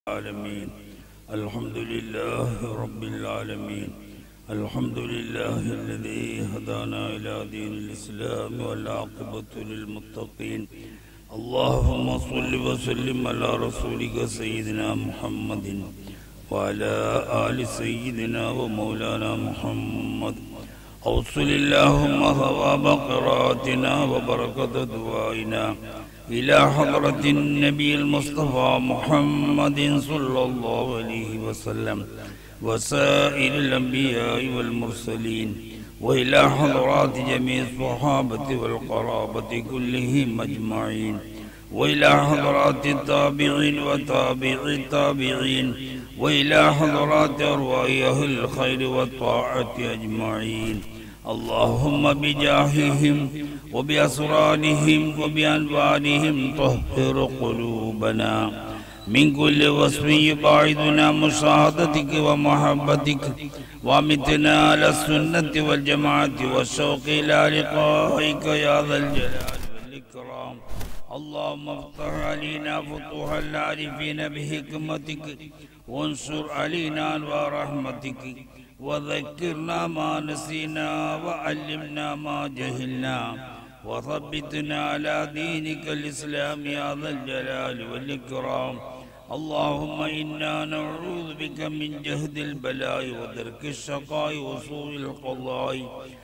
العالمين الحمد لله رب العالمين الحمد لله الذي هدانا إلى دين الإسلام والعاقبة للمتقين اللهم صل وسلم على رسولك سيدنا محمد وعلى آل سيدنا ومولانا محمد أوصل اللهم ثواب قراءتنا وبركة دعائنا إلى حضرة النبي المصطفى محمد صلى الله عليه وسلم وسائر الأنبياء والمرسلين وإلى حضرات جميع الصحابة والقرابة كلهم أجمعين وإلى حضرات التابعين وتابع التابعين وإلى حضرات أرواح أهل الخير والطاعة أجمعين اللهم بجاههم وبأسرارهم وبأنوارهم طهر قلوبنا من كل وصف يباعدنا مشاهدتك ومحبتك وامتنا على السنة والجماعة والشوق إلى لقائك يا ذا الجلال والإكرام اللهم افتح علينا فتوح العارفين بحكمتك وانصر علينا انوار رحمتك وذكرنا ما نسينا وعلمنا ما جهلنا وثبتنا على دينك الإسلام يا ذا الجلال والإكرام اللهم إنا نعوذ بك من جهد البلاء ودرك الشقاء وسوء القضاء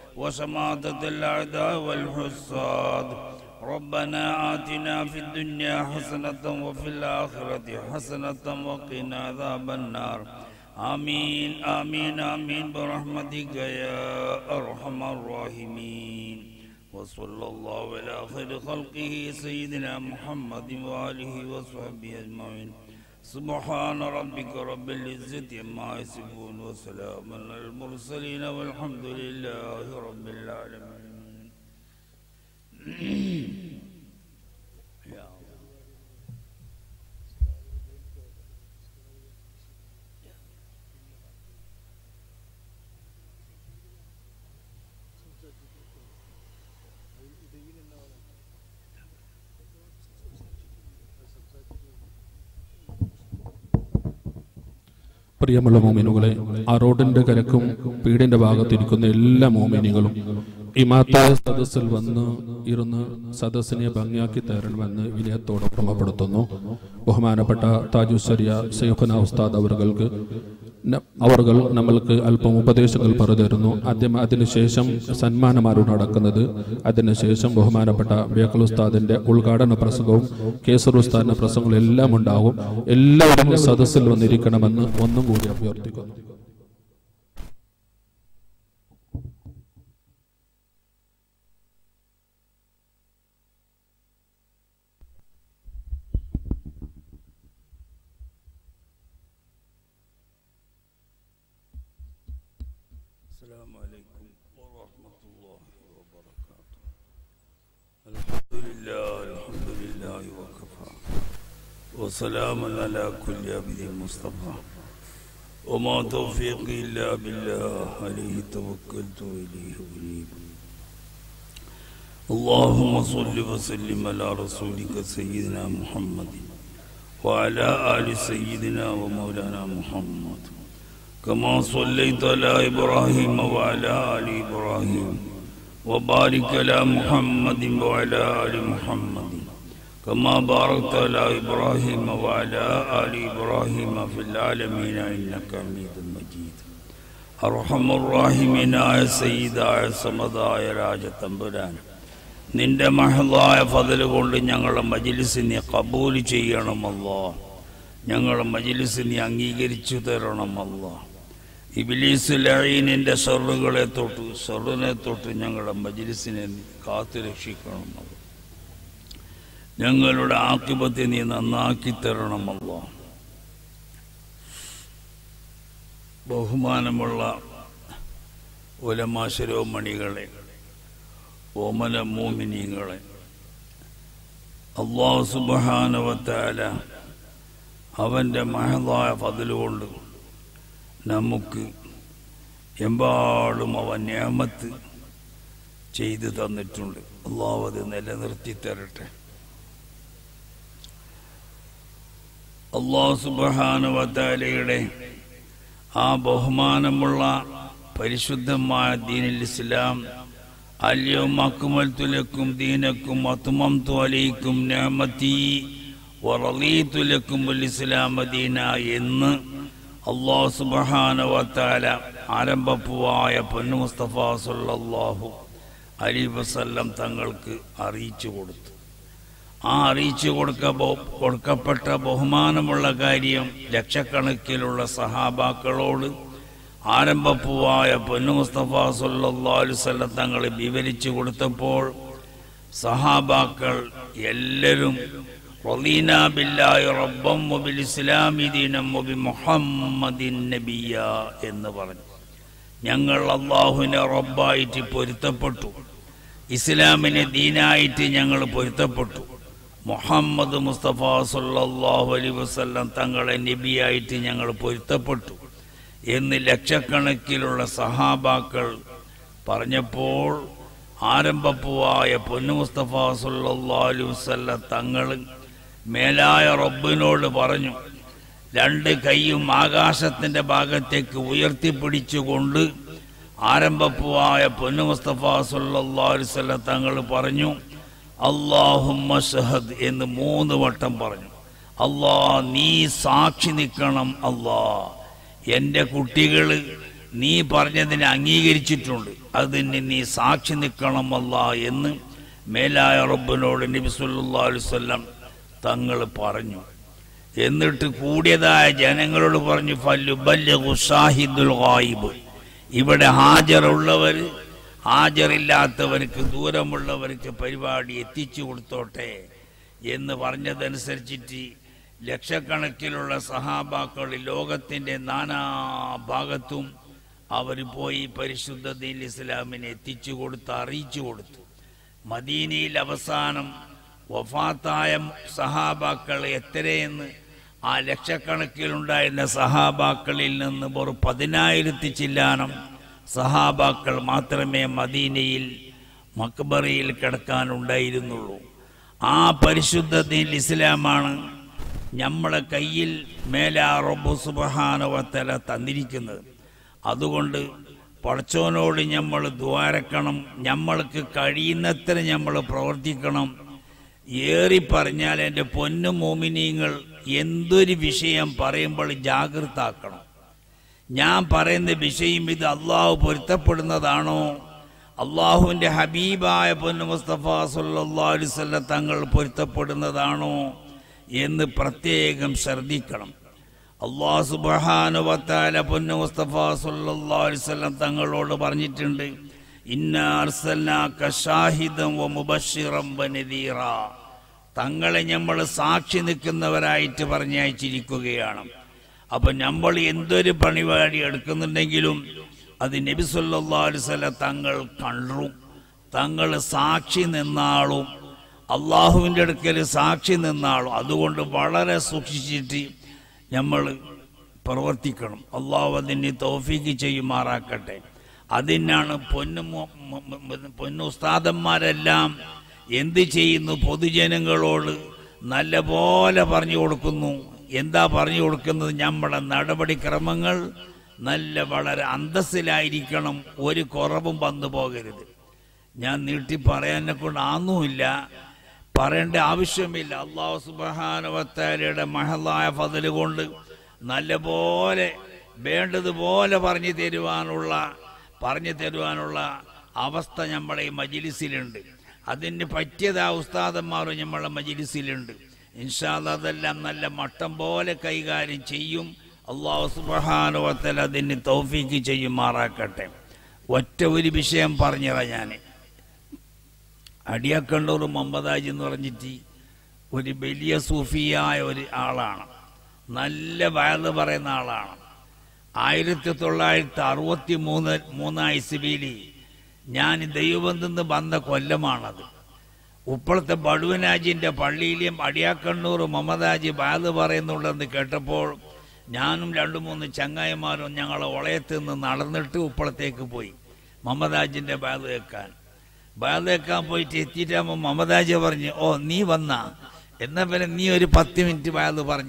وشماتة الأعداء والحساد ربنا آتنا في الدنيا حسنة وفي الآخرة حسنة وقنا عذاب النار آمين آمين آمين برحمتك يا أرحم الراحمين وصلى الله على خير خلقه سيدنا محمد وآله وصحبه أجمعين سبحان ربك رب العزة عما يصفون وسلام على المرسلين والحمد لله رب العالمين يا الله. പ്രിയമുള്ള മോമിനുകളെ ആ റോഡിന്റെ കരക്കും വീടിന്റെ ഭാഗത്തിരിക്കുന്ന എല്ലാ മോമിനികളും ഇമാത്ത സദസ്സിൽ വന്ന് ഇരുന്ന് സദസ്സിനെ ഭംഗിയാക്കി തരണമെന്ന് വിനയത്തോടെ ഓർമ്മപ്പെടുത്തുന്നു ബഹുമാനപ്പെട്ട താജുസരിയ സൈഫന ഉസ്താദ് അവർക്ക് അവർകൾ നമ്മൾക്ക് അല്പം ഉപദേശങ്ങൾ പറഞ്ഞു തരുന്നു ആദ്യം അതിനുശേഷം സന്മാനമാരോട് നടക്കുന്നത് അതിനുശേഷം ബഹുമാനപ്പെട്ട ബേക്കൽ ഉസ്താദിന്റെ ഉദ്ഘാടന പ്രസംഗവും കേസർ ഉസ്താദിന്റെ പ്രസംഗങ്ങളും എല്ലാം ഉണ്ടാവും എല്ലാവരും സദസ്സിൽ വന്നിരിക്കണമെന്ന് ഒന്നും കൂടി അഭ്യർത്ഥിക്കുന്നു السلام عليكم ورحمة الله وبركاته الحمد لله الحمد لله وكفى وسلام على كل عبد مصطفى وما توفيقي إلا بالله عليه توكلت وإليه أنيب اللهم صل وسلم على رسولك سيدنا محمد وعلى آل سيدنا ومولانا محمد كما صليت على إبراهيم وعلى آل إبراهيم وبارك على محمد وعلى آل محمد كما باركت على إبراهيم وعلى آل إبراهيم في العالمين إنك حميد مجيد أرحم الراحمين ആയ സയ്യിദായ സമതായ രാജതമ്പുരാൻ നിന്റെ മഹദായ ഫതല് കൊണ്ട് ഞങ്ങളുടെ മജിലിസിനെ കബൂൽ ചെയ്യണമല്ലോ ഞങ്ങളുടെ മജിലിസിനെ അംഗീകരിച്ചു തരണമല്ലോ ഇബിലീസ് ലൈനിന്റെ ഷെറുകളെ തൊട്ട് ഷെറിനെ തൊട്ട് ഞങ്ങളുടെ മജിലിസിനെ നീ കാത്തു രക്ഷിക്കണമല്ലോ ഞങ്ങളുടെ ആക്കിപത്തെ നീ നന്നാക്കി തരണമല്ലോ ബഹുമാനമുള്ള ഉലമാശരോമണികളെ ഓമന മോമിനികളെ അള്ളാഹു സുബാനവത്താല അവൻ്റെ മഹതായ ഫതിലുകൊണ്ട് നമുക്ക് എമ്പാടും അവൻ നിയമത്ത് ചെയ്തു തന്നിട്ടുണ്ട് അള്ളാഹു അത് നിലനിർത്തി തരട്ടെ അള്ളാഹു സുബാനുവത്താലയുടെ ആ ബഹുമാനമുള്ള പരിശുദ്ധമായ ദീനിൽ ഇസ്ലാം അല്യവും അക്കുമൽത്തുലക്കും ദീനക്കും അത്തുമംതു അലൈക്കും ഞാമത്തി വറലീത്തുലക്കും ഇസ്ലാം ദീന എന്ന് അള്ളാഹു സുബാനുവത്താല ആരംഭപ്പുവായ പൊന്നു മുസ്തഫ സല്ലല്ലാഹു അലി വസല്ലം തങ്ങൾക്ക് അറിയിച്ചു കൊടുത്തു ആ അറിയിച്ചു കൊടുക്ക കൊടുക്കപ്പെട്ട ബഹുമാനമുള്ള കാര്യം ലക്ഷക്കണക്കിലുള്ള സഹാബാക്കളോട് ആരംഭപ്പുവായ പൊന്നു മുസ്തഫ സല്ലാസ്വല്ലം തങ്ങൾ വിവരിച്ചു കൊടുത്തപ്പോൾ സഹാബാക്കൾ എല്ലാവരും റളീന ബില്ലാഹി റബ്ബം വബിൽ ഇസ്ലാമി ദീനം വബി മുഹമ്മദിൻ നബിയ എന്ന് പറഞ്ഞു ഞങ്ങൾ അള്ളാഹുവിനെ റബ്ബായിട്ട് പൊരുത്തപ്പെട്ടു ഇസ്ലാമിനെ ദീനായിട്ട് ഞങ്ങൾ പൊരുത്തപ്പെട്ടു മുഹമ്മദ് മുസ്തഫ സല്ലല്ലാഹു അലൈഹി വസല്ലം തങ്ങളെ നബിയായിട്ട് ഞങ്ങൾ പൊരുത്തപ്പെട്ടു എന്ന് ലക്ഷക്കണക്കിലുള്ള സഹാബാക്കൾ പറഞ്ഞപ്പോൾ ആരംഭപ്പുവായ പൊന്നു മുസ്തഫ സല്ലല്ലാഹു അലൈഹി വസല്ലം തങ്ങൾ മേലായ റബ്ബിനോട് പറഞ്ഞു രണ്ട് കൈയും ആകാശത്തിന്റെ ഭാഗത്തേക്ക് ഉയർത്തിപ്പിടിച്ചുകൊണ്ട് ആരംഭപ്പുവായ പൊന്നു മുസ്തഫ സല്ലല്ലാഹു അലൈഹി വസല്ലം തങ്ങൾ പറഞ്ഞു അള്ളാഹുമ്മ ഷഹദ് എന്ന് മൂന്ന് വട്ടം പറഞ്ഞു അള്ളാ നീ സാക്ഷി നിൽക്കണം അള്ളാ എൻ്റെ കുട്ടികൾ നീ പറഞ്ഞതിനെ അംഗീകരിച്ചിട്ടുണ്ട് അതിന് നീ സാക്ഷി നിൽക്കണം അല്ലാ എന്ന് മേലായ റബ്ബിനോട് നബി സല്ലല്ലാഹു അലൈഹി വസല്ലം തങ്ങൾ പറഞ്ഞു എന്നിട്ട് കൂടിയതായ ജനങ്ങളോട് പറഞ്ഞു ഫല്ലുബല്ലഗു ഷാഹിദുൽ ഗായിബ് ഇവിടെ ഹാജറുള്ളവർ ഹാജറില്ലാത്തവർക്ക് ദൂരമുള്ളവർക്ക് പരിപാടി എത്തിച്ചു കൊടുത്തോട്ടെ എന്ന് പറഞ്ഞതനുസരിച്ചിട്ട് ലക്ഷക്കണക്കിലുള്ള സഹാബാക്കൾ ലോകത്തിന്റെ നാനാഭാഗത്തും അവർ പോയി പരിശുദ്ധ ദീൻ ഇസ്ലാമിനെ എത്തിച്ചു കൊടുത്ത് അറിയിച്ചു കൊടുത്തു മദീനയിൽ അവസാനം വഫാത്തായ സഹാബാക്കൾ എത്രയെന്ന് ആ ലക്ഷക്കണക്കിലുണ്ടായിരുന്ന സഹാബാക്കളിൽ നിന്ന് ഒരു പതിനായിരത്തി ചില്ലാനം സഹാബാക്കൾ മാത്രമേ മദീനയിൽ മക്ബറയിൽ കിടക്കാനുണ്ടായിരുന്നുള്ളൂ ആ പരിശുദ്ധ ദീൻ ഇസ്ലാമാണ് നമ്മളെ കയ്യിൽ മേലാ റബ്ബു സുബഹാനവത്തല തന്നിരിക്കുന്നത് അതുകൊണ്ട് പടച്ചോനോട് നമ്മൾ ദ്വാരക്കണം നമ്മൾക്ക് കഴിയുന്നത്ര നമ്മൾ പ്രവർത്തിക്കണം ഏറി പറഞ്ഞാൽ എൻ്റെ പൊന്നു മോമിനിയങ്ങൾ എന്തൊരു വിഷയം പറയുമ്പോൾ ജാഗ്രതാക്കണം ഞാൻ പറയുന്ന വിഷയം ഇത് അള്ളാഹു പൊരുത്തപ്പെടുന്നതാണോ അള്ളാഹുവിൻ്റെ ഹബീബായ പൊന്നു മുസ്തഫ സല്ലല്ലാഹു അലൈഹി വസല്ലം തങ്ങൾ പൊരുത്തപ്പെടുന്നതാണോ എന്ന് പ്രത്യേകം ശ്രദ്ധിക്കണം അള്ളാഹു സുബ്ഹാനഹു പൊന്നു മുസ്തഫ സല്ലല്ലാഹു അലൈഹി വസല്ലം തങ്ങളോട് പറഞ്ഞിട്ടുണ്ട് ഇന്ന അർസൽനാക ഷാഹിദൻ വ മുബശ്ശിറൻ വ നദീറ തങ്ങളെ നമ്മൾ സാക്ഷി നിൽക്കുന്നവരായിട്ട് പറഞ്ഞയച്ചിരിക്കുകയാണ് അപ്പൊ നമ്മൾ എന്തൊരു പണിപാടി എടുക്കുന്നുണ്ടെങ്കിലും അത് നബി സല്ലല്ലാഹു അലൈഹി വസല്ലം തങ്ങൾ കണ്ടു തങ്ങൾ സാക്ഷി നിന്നാളും അള്ളാഹുവിൻ്റെ അടുക്കൽ സാക്ഷി നിന്നാളും അതുകൊണ്ട് വളരെ സൂക്ഷിച്ചിട്ട് നമ്മൾ പ്രവർത്തിക്കണം അള്ളാഹു അതിന് തൗഫീക്ക് ചെയ്യുമാറാക്കട്ടെ അതിനാണ് പൊന്നു മു- മു- മു- പൊന്നു ഉസ്താദന്മാരെല്ലാം എന്ത് ചെയ്യുന്നു പൊതുജനങ്ങളോട് നല്ല പോലെ പറഞ്ഞു കൊടുക്കുന്നു എന്താ പറഞ്ഞു കൊടുക്കുന്നത് നമ്മുടെ നടപടിക്രമങ്ങൾ നല്ല വളരെ അന്തസ്സിലായിരിക്കണം ഒരു കുറവും വന്നു പോകരുത് ഞാൻ നീട്ടി പറയാനെ കൊണ്ട് ആന്നുമില്ല പറയേണ്ട ആവശ്യമില്ല അള്ളാഹു സുബാനുവത്താലയുടെ മഹലായ ഫതല് കൊണ്ട് നല്ലപോലെ വേണ്ടതുപോലെ പറഞ്ഞു തരുവാനുള്ള പറഞ്ഞു തരുവാനുള്ള അവസ്ഥ നമ്മുടെ ഈ മജിലിസിലുണ്ട് അതിന് പറ്റിയതാ ഉസ്താദന്മാരും നമ്മളെ മജിലിസിലുണ്ട് ഇൻഷാല്ല അതെല്ലാം നല്ല മട്ടം പോലെ കൈകാര്യം ചെയ്യും അള്ളാഹു സുബാനുവത്തൽ അതിന് തൗഫീക്ക് ചെയ്യുമാറാക്കട്ടെ ഒറ്റ ഒരു വിഷയം പറഞ്ഞതാ ഞാൻ അടിയക്കണ്ണൂർ മമ്പതാജ് എന്ന് പറഞ്ഞിട്ട് ഒരു വലിയ സൂഫിയായ ഒരു ആളാണ് നല്ല വയറ് പറയുന്ന ആളാണ് ആയിരത്തി തൊള്ളായിരത്തി അറുപത്തി മൂന്ന് മൂന്നാം ഇസ്ബിയിൽ ഞാൻ ദൈവം നിന്ന് വന്ന കൊല്ലമാണത് ഉപ്പളത്തെ ബടുവനാജിന്റെ പള്ളിയിലെയും അടിയാക്കണ്ണൂർ മമതാജി ബാത് പറയുന്നുണ്ടെന്ന് കേട്ടപ്പോൾ ഞാനും രണ്ടു മൂന്ന് ചങ്ങായിമാരും ഞങ്ങളെ ഒളയത്ത് നിന്ന് നടന്നിട്ട് ഉപ്പളത്തേക്ക് പോയി മമതാജിന്റെ ബാത് കേൾക്കാൻ ബാത് കേൾക്കാൻ പോയിട്ട് എത്തിയിട്ടാകുമ്പോൾ മമതാജി പറഞ്ഞു ഓ നീ വന്ന എന്നാ പിന്നെ നീ ഒരു പത്ത് മിനിറ്റ് ബാത് പറഞ്ഞിരു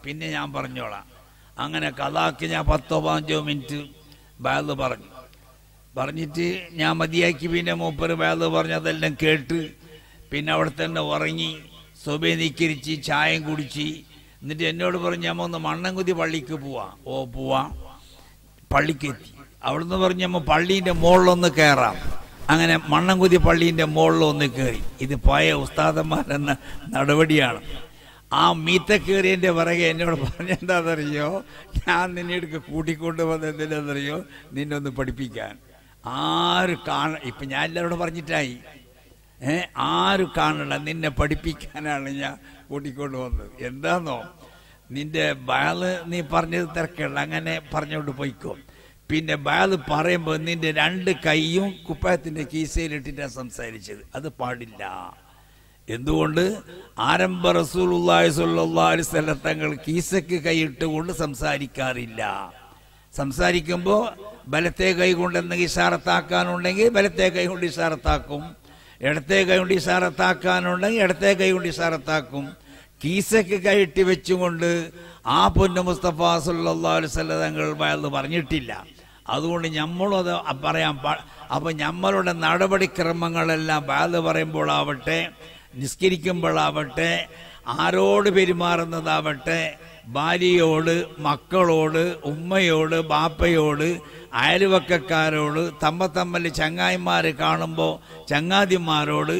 പിന്നെ ഞാൻ പറഞ്ഞോളാം അങ്ങനെ കഥാക്ക് ഞാൻ പത്തോ പതിനഞ്ചോ മിനിറ്റ് ബാല് പറഞ്ഞു പറഞ്ഞിട്ട് ഞാൻ മതിയാക്കി പിന്നെ മൂപ്പര് ബാല് പറഞ്ഞതെല്ലാം കേട്ട് പിന്നെ അവിടെ തന്നെ ഉറങ്ങി സ്വബേ നിക്കരിച്ച് ചായം കുടിച്ച് എന്നിട്ട് എന്നോട് പറഞ്ഞു നമ്മ ഒന്ന് മണ്ണൻകുതി പള്ളിക്ക് പോവാം ഓ പോവാം പള്ളിക്കെത്തി അവിടുന്ന് പറഞ്ഞ് നമ്മ പള്ളീൻ്റെ മുകളിലൊന്ന് കയറാം അങ്ങനെ മണ്ണൻകുതി പള്ളീൻ്റെ മുകളിലൊന്ന് കയറി ഇത് പഴയ ഉസ്താദന്മാരെന്ന നടപടിയാണ് ആ മീത്ത കയറിയതിൻ്റെ പിറകെ എന്നോട് പറഞ്ഞെന്താണെന്നറിയോ ഞാൻ നിന്നെ എടുക്ക കൂട്ടിക്കൊണ്ട് വന്നെന്തിനെന്നറിയോ നിന്നെ ഒന്ന് പഠിപ്പിക്കാൻ ആര് കാണ ഇപ്പം ഞാൻ എല്ലാവരോടും പറഞ്ഞിട്ടായി ഏ ആരും കാണണ്ട നിന്നെ പഠിപ്പിക്കാനാണ് ഞാൻ കൂട്ടിക്കൊണ്ട് വന്നത് എന്താന്നോ നിന്റെ ബാല് നീ പറഞ്ഞത് തിരക്കുള്ള അങ്ങനെ പറഞ്ഞുകൊണ്ട് പോയിക്കോ പിന്നെ ബാല് പറയുമ്പോൾ നിന്റെ രണ്ട് കൈയും കുപ്പായത്തിന്റെ കീസയിലിട്ടിട്ടാണ് സംസാരിച്ചത് അത് പാടില്ല എന്തുകൊണ്ട് ആരംഭ റസൂലുള്ളാഹി സ്വല്ലല്ലാഹു അലൈഹി വസല്ലം തങ്ങൾ കീസക്ക് കൈയിട്ടുകൊണ്ട് സംസാരിക്കാറില്ല സംസാരിക്കുമ്പോൾ ബലത്തെ കൈ കൊണ്ട് എന്തെങ്കിലും ഇഷാറത്താക്കാനുണ്ടെങ്കിൽ ബലത്തെ കൈ കൊണ്ട് ഇഷാറത്താക്കും ഇടത്തെ കൈ കൊണ്ട് ഇഷാറത്താക്കാനുണ്ടെങ്കിൽ ഇടത്തെ കൈ കൊണ്ട് ഇഷാറത്താക്കും കീസക്ക് കൈയിട്ട് വെച്ചുകൊണ്ട് ആ പൊന്നു മുസ്തഫ സല്ലല്ലാഹു അലൈഹി വസല്ലം തങ്ങൾ വയല് പറഞ്ഞിട്ടില്ല അതുകൊണ്ട് നമ്മളും അത് പറയാൻ പാ അപ്പം നമ്മളുടെ നടപടിക്രമങ്ങളെല്ലാം ബാല് പറയുമ്പോഴാവട്ടെ നിസ്കരിക്കുമ്പോഴാവട്ടെ ആരോട് പെരുമാറുന്നതാവട്ടെ ഭാര്യയോട് മക്കളോട് ഉമ്മയോട് ബാപ്പയോട് അയൽവക്കക്കാരോട് തമ്മ തമ്മിൽ ചങ്ങായിമാർ കാണുമ്പോൾ ചങ്ങാതിമാരോട്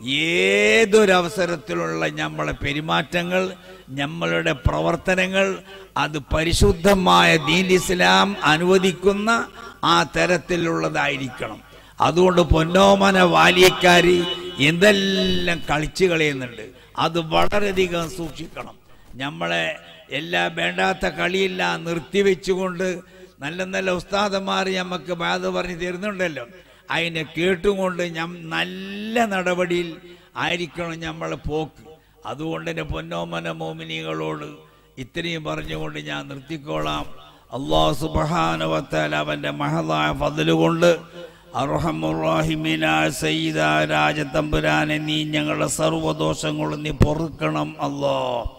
ഏതൊരവസരത്തിലുള്ള നമ്മളെ പെരുമാറ്റങ്ങൾ നമ്മളുടെ പ്രവർത്തനങ്ങൾ അത് പരിശുദ്ധമായ ദീൻ ഇസ്ലാം അനുവദിക്കുന്ന ആ തരത്തിലുള്ളതായിരിക്കണം അതുകൊണ്ട് പൊന്നോമന ബാല്യക്കാരി എന്തെല്ലാം കളിച്ചു കളയുന്നുണ്ട് അത് വളരെയധികം സൂക്ഷിക്കണം നമ്മളെ എല്ലാ വേണ്ടാത്ത കളിയെല്ലാം നിർത്തിവെച്ചുകൊണ്ട് നല്ല നല്ല ഉസ്താദന്മാർ നമുക്ക് ബാധ പറഞ്ഞ് തരുന്നുണ്ടല്ലോ അതിനെ കേട്ടുകൊണ്ട് ഞം നല്ല നടപടിയിൽ ആയിരിക്കണം നമ്മളെ പോക്ക് അതുകൊണ്ട് എൻ്റെ പൊന്നോമന മോമിനികളോട് ഇത്രയും പറഞ്ഞുകൊണ്ട് ഞാൻ നിർത്തിക്കോളാം അള്ളാഹു സുബഹാനുവത്താൽ അവൻ്റെ മഹതായ ഫതിലുകൊണ്ട് അർഹമുറാഹിമിനായ സയ്യിദ രാജതമ്പുരാനെ നീ ഞങ്ങളുടെ സർവ്വദോഷങ്ങളും നീ പൊറുക്കണം അല്ലോ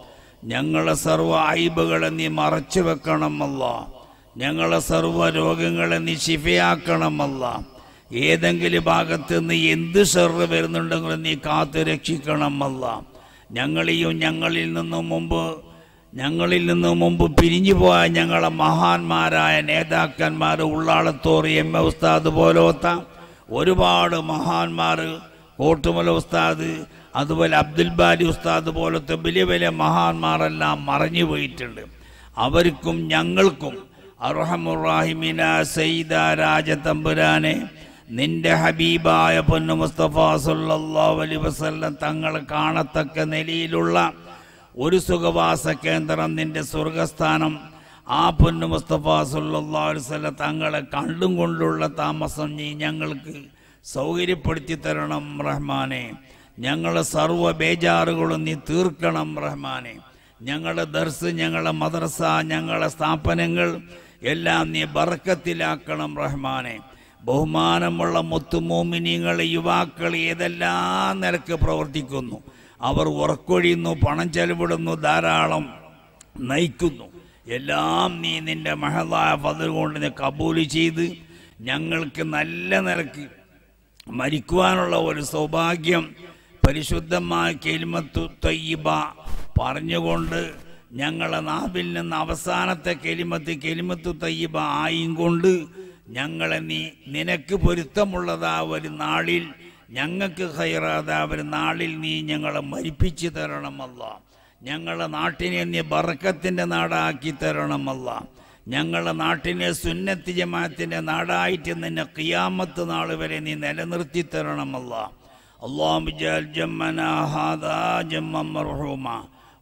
ഞങ്ങളെ സർവ്വ അയിബുകളെ നീ മറച്ചു വെക്കണം അല്ലോ ഞങ്ങളെ സർവ്വ രോഗങ്ങളെ നീ ശിഫയാക്കണം അല്ല ഏതെങ്കിലും ഭാഗത്ത് നിന്ന് എന്ത് ഷെറ് വരുന്നുണ്ടെങ്കിലും നീ കാത്തു രക്ഷിക്കണം അല്ല ഞങ്ങളെയും ഞങ്ങളിൽ നിന്നും മുമ്പ് ഞങ്ങളിൽ നിന്ന് മുമ്പ് പിരിഞ്ഞു പോയ ഞങ്ങളെ മഹാന്മാരായ നേതാക്കന്മാർ ഉള്ളാളത്തോറ് എം എ ഉസ്താദ് പോലത്തെ ഒരുപാട് മഹാന്മാർ കോട്ടുമല ഉസ്താദ് അതുപോലെ അബ്ദുൽ ബാരി ഉസ്താദ് പോലത്തെ വലിയ വലിയ മഹാന്മാരെല്ലാം മറഞ്ഞു പോയിട്ടുണ്ട് അവർക്കും ഞങ്ങൾക്കും അർഹമുറാഹിമിന സയ്യിദ രാജതമ്പുരാനെ നിന്റെ ഹബീബായ പൊന്നു മുസ്തഫ സല്ലല്ലാഹു അലൈഹി വസല്ലം തങ്ങളെ കാണത്തക്ക നിലയിലുള്ള ഒരു സുഖവാസ കേന്ദ്രം നിന്റെ സ്വർഗസ്ഥാനം ആ പൊന്നു മുസ്തഫ സല്ലല്ലാഹു അലൈഹി വസല്ലം തങ്ങളെ കണ്ടും കൊണ്ടുള്ള താമസം നീ ഞങ്ങൾക്ക് സൗകര്യപ്പെടുത്തി തരണം റഹ്മാനെ ഞങ്ങളെ സർവ്വ ബേജാറുകളും നീ തീർക്കണം റഹ്മാനെ ഞങ്ങളുടെ ദർസ് ഞങ്ങളെ മദ്രസ ഞങ്ങളെ സ്ഥാപനങ്ങൾ എല്ലാം നീ ബർക്കത്തിലാക്കണം റഹ്മാനെ ബഹുമാനമുള്ള മുത്തുമോമിനിങ്ങൾ യുവാക്കൾ ഏതെല്ലാം നിലക്ക് പ്രവർത്തിക്കുന്നു അവർ ഉറക്കൊഴിയുന്നു പണം ചെലവിടുന്നു ധാരാളം നയിക്കുന്നു എല്ലാം നീ നിന്റെ മഹതായ ഫതിൽ കൊണ്ട് നീ കബൂല് ചെയ്ത് ഞങ്ങൾക്ക് നല്ല നിലക്ക് മരിക്കുവാനുള്ള ഒരു സൗഭാഗ്യം പരിശുദ്ധമായ കെലിമത്തു തയ്യബ പറഞ്ഞുകൊണ്ട് ഞങ്ങളെ നാവിൽ നിന്ന് അവസാനത്തെ കെലിമത്ത് കെലിമത്തു തയ്യബ ആയും കൊണ്ട് ഞങ്ങളെ നീ നിനക്ക് പൊരുത്തമുള്ളതാ ഒരു നാളിൽ ഞങ്ങൾക്ക് ഹൈറാതാ ഒരു നാളിൽ നീ ഞങ്ങളെ മരിപ്പിച്ചു തരണമല്ല ഞങ്ങളെ നാട്ടിനെ നീ ബറക്കത്തിൻ്റെ നാടാക്കി തരണമല്ല ഞങ്ങളെ നാട്ടിനെ സുന്നത്തി ജമാഅത്തിന്റെ നാടായിട്ട് നിന്നെ ഖിയാമത്ത് നാൾ വരെ നീ നിലനിർത്തി തരണമല്ല اللهم اجعل جمعنا هذا جمعا مرحوما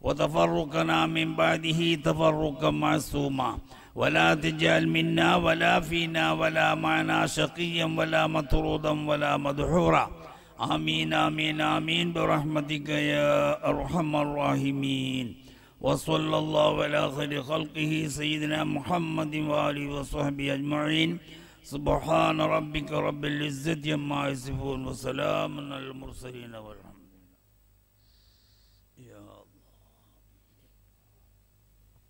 وتفرقنا من بعده تفرقا معصوما ولا تجعل منا ولا فينا ولا معنا شقيا ولا مطرودا ولا مدحورا آمين آمين آمين برحمتك يا أرحم الراحمين وصلى الله على خير خلقه سيدنا محمد وآله وصحبه أجمعين سبحان ربك رب العزة عما يصفون وسلام على المرسلين والحمد لله. يا الله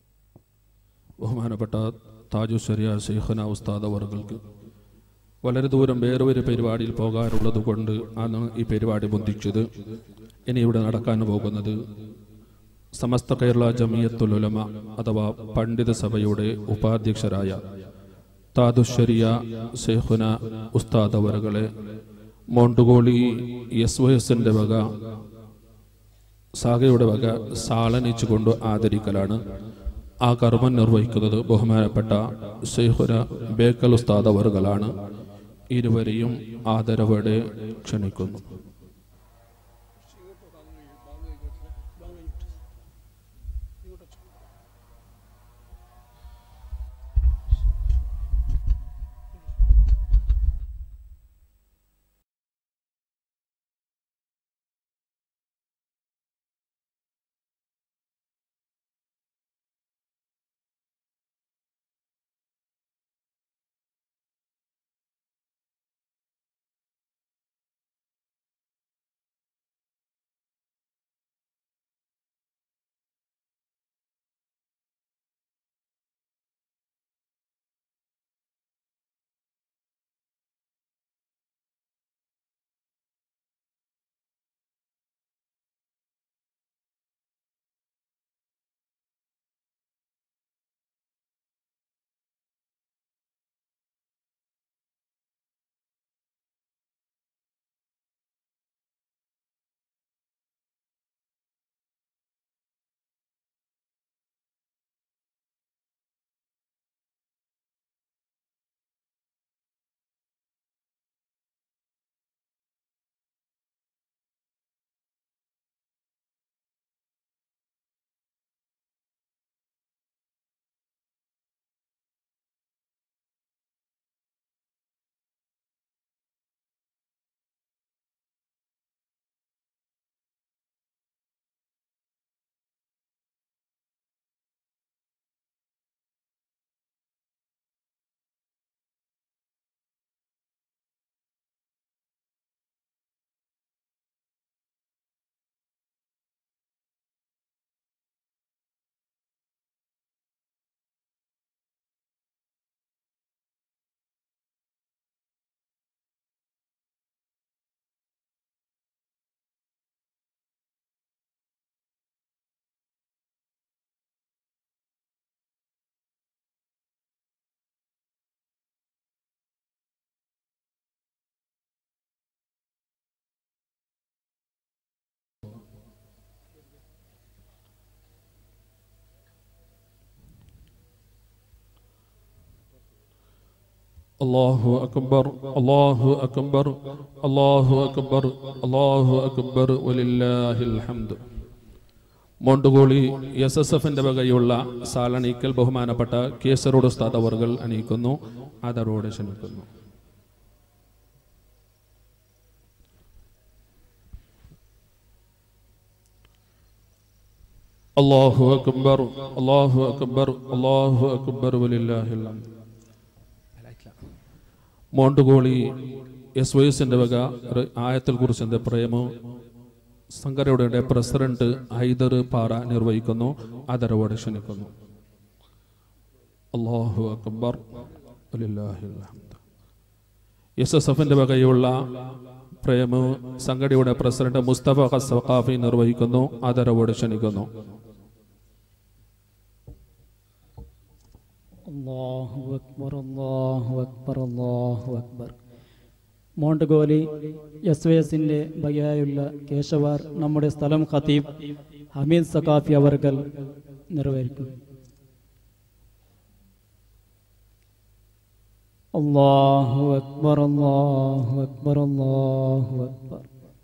ബഹുമാനപ്പെട്ട താജു ശരിയ ഷെയ്ഖന ഉസ്താദ് അവർക്ക് വളരെ ദൂരം വേറെ ഒരു പരിപാടിയിൽ പോകാറുള്ളത് കൊണ്ട് ആണ് ഈ പരിപാടി ബന്ധിച്ചത് ഇനി ഇവിടെ നടക്കാൻ പോകുന്നത് സമസ്ത കേരള ജമിയത്തുൽ ഉലമ അഥവാ പണ്ഡിത സഭയുടെ ഉപാധ്യക്ഷരായ താദുശരിയ ഷെയ്ഖുന ഉസ്താദ് അവറുകളെ മോണ്ടുകോളി എസ് വൈ എസിന്റെ വക സാഗയുടെ വക സാളനിച്ചുകൊണ്ട് ആദരിക്കലാണ് ആ കർമ്മം നിർവഹിക്കുന്നത് ബഹുമാനപ്പെട്ട ഷെയ്ഖുന ബേക്കൽ ഉസ്താദ് അവറുകളാണ് ഇരുവരെയും ആദരവോടെ ക്ഷണിക്കുന്നു അള്ളാഹു അക്ബർ അള്ളാഹു അക്ബർ അള്ളാഹു അക്ബർ അള്ളാഹു അക്ബർ വലില്ലാഹിൽ ഹംദ് മോണ്ടുകോളി എസ് എസ് എഫിന്റെ വകയുള്ള സാലണീക്കൽ ബഹുമാനപ്പെട്ട കേസറോട് ഉസ്താദ് അവർകൾ അണിയിക്കുന്നു അതറോടെ ക്ഷണിക്കുന്നു അള്ളാഹു അക്ബർ അള്ളാഹു അക്ബർ അള്ളാഹു അക്ബർ വലില്ലാഹിൽ ഹംദ് മോണ്ടുകോളി എസ് വൈ എസിന്റെ വക ഒരു ആയത്തിൽ കുറിച്ചെന്റെ പ്രേമോ സംഘടനയുടെ പ്രസിഡന്റ് ഹൈദർ പാറ നിർവഹിക്കുന്നു ആദരവോടെ ക്ഷണിക്കുന്നു അള്ളാഹു അക്ബർ വലില്ലാഹിൽ ഹംദ് എസ് എസ് എഫിന്റെ വകയുള്ള പ്രേമ സംഘടനയുടെ പ്രസിഡന്റ് മുസ്തഫ ഖസഖാഫി നിർവഹിക്കുന്നു ആദരവോടെ ക്ഷണിക്കുന്നു അള്ളാഹു അക്ബർ അള്ളാഹു അക്ബർ അള്ളാഹു അക്ബർ മോണ്ടഗോലി എസ് വി എസിൻ്റെ ബഗയായുള്ള കേശവാർ നമ്മുടെ സ്ഥലം ഖത്തീബ് ഹമീദ് സഖാഫി അവർകൾ നിർവഹിക്കും അള്ളാഹു അക്ബർ അള്ളാഹു അക്ബർ അള്ളാഹു അക്ബർ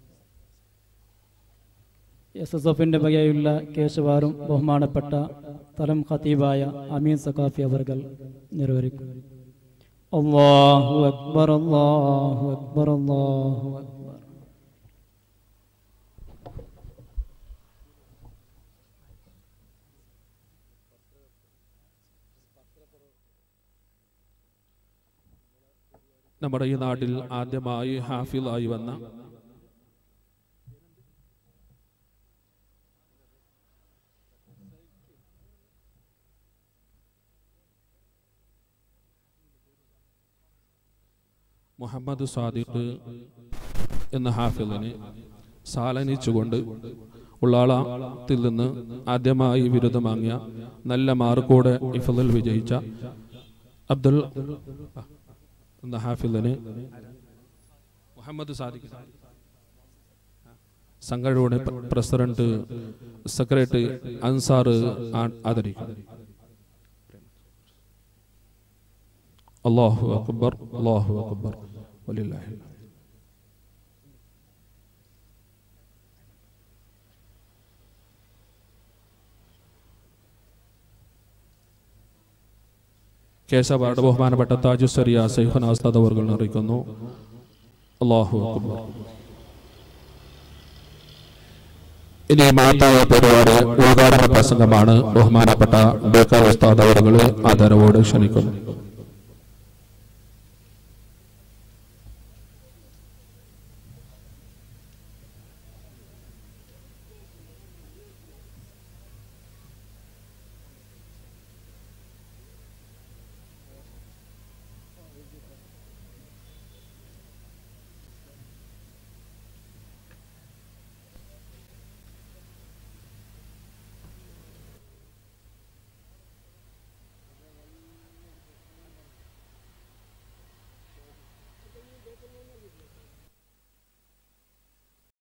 എസ് എസ് എഫിൻ്റെ വകയുള്ള കേശവാറും ബഹുമാനപ്പെട്ട സ്ഥലം ഖത്തീബായ അമീൻ സഖാഫി അവർകൾ നിർവഹിക്കും അള്ളാഹു അക്ബർ അള്ളാഹു അക്ബർ അള്ളാഹു അക്ബർ നമ്മുടെ ഈ നാട്ടിൽ ആദ്യമായി ഹാഫിളായി വന്ന മുഹമ്മദ് സാദിഖ് എന്ന ഹാഫിളിനെ സാലനിച്ചുകൊണ്ട് ഉള്ളാളത്തിൽ നിന്ന് ആദ്യമായി ബിരുദം വാങ്ങിയ നല്ല മാർക്കോടെ ഇഫലിൽ വിജയിച്ച അബ്ദുൽ എന്ന ഹാഫിളിനെ മുഹമ്മദ് സാദിഖ് സംഘടനയുടെ പ്ര- പ്രസിഡന്റ് സെക്രട്ടറി അൻസാർ ആ- ആദരിക്കും അല്ലാഹു അക്ബർ അല്ലാഹു അക്ബർ വലില്ലാഹി കേശവാട് ബഹുമാനപ്പെട്ട താജുസരിയ സൈഹുനാസ്താദ് അവർ അറിയിക്കുന്നു അല്ലാഹു അക്ബർ ഇനി മഹത്തായ പരിപാടി ഉദ്ഘാടന പ്രസംഗമാണ് ബഹുമാനപ്പെട്ട ബേക്കർ ഉസ്താദ് അവറുകളെ ആദരവോട് ക്ഷണിക്കുന്നു